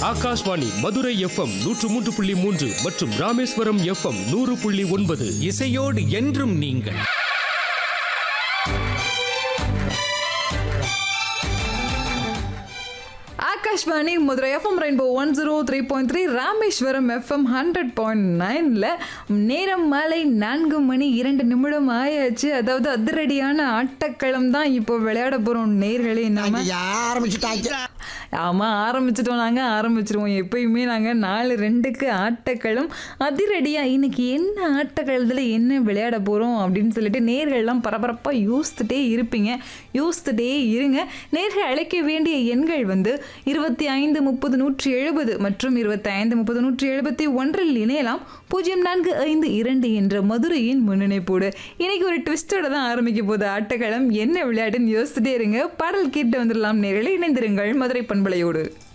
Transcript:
Akashvani Madurai FM நூற்று மூன்று புள்ளி மூன்று மற்றும் ராமேஸ்வரம் எஃப்எம் நூறு புள்ளி ஒன்பது இசையோடு என்றும் நீங்கள் Akashvani Madurai FM rainbow one zero three point three Rameswaram FM hundred point நைனில் நேரம் மாலை நான்கு மணி இரண்டு நிமிடம் ஆயாச்சு அதாவது அதிரடியான ஆட்டக்களம் தான் இப்போ விளையாட போகிறோம் நேர்களே நாம ஐயா, ஆரம்பிச்சுட்டாங்க ஆமாம் ஆரம்பிச்சிட்டோம் நாங்கள் ஆரம்பிச்சிருவோம் எப்பயுமே நாங்கள் நாலு ரெண்டுக்கு ஆட்டக்களம் அதிரடியாக இன்னைக்கு என்ன ஆட்டக்களத்தில் என்ன விளையாட போகிறோம் அப்படின்னு சொல்லிட்டு நேர்கள்லாம் பரபரப்பாக யோசித்துட்டே இருப்பீங்க யோசித்துட்டே இருங்க நேர்கள் அழைக்க வேண்டிய எண்கள் வந்து இருபத்தி ஐந்து முப்பது நூற்றி எழுபது மற்றும் இருபத்தி ஐந்து முப்பது நூற்றி எழுபத்தி ஒன்றில் இணையலாம் பூஜ்ஜியம் நான்கு ஐந்து இரண்டு என்ற மதுரையின் முன்னிணைப்போடு இன்னைக்கு ஒரு ட்விஸ்டோட தான் ஆரம்பிக்க போகுது ஆட்டக்களம் என்ன விளையாட்டுன்னு யோசிச்சுட்டே இருங்க பாடல் கேட்டு வந்துடலாம் நேர்களை இணைந்திருங்கள் மதுரை பண்பலையோடு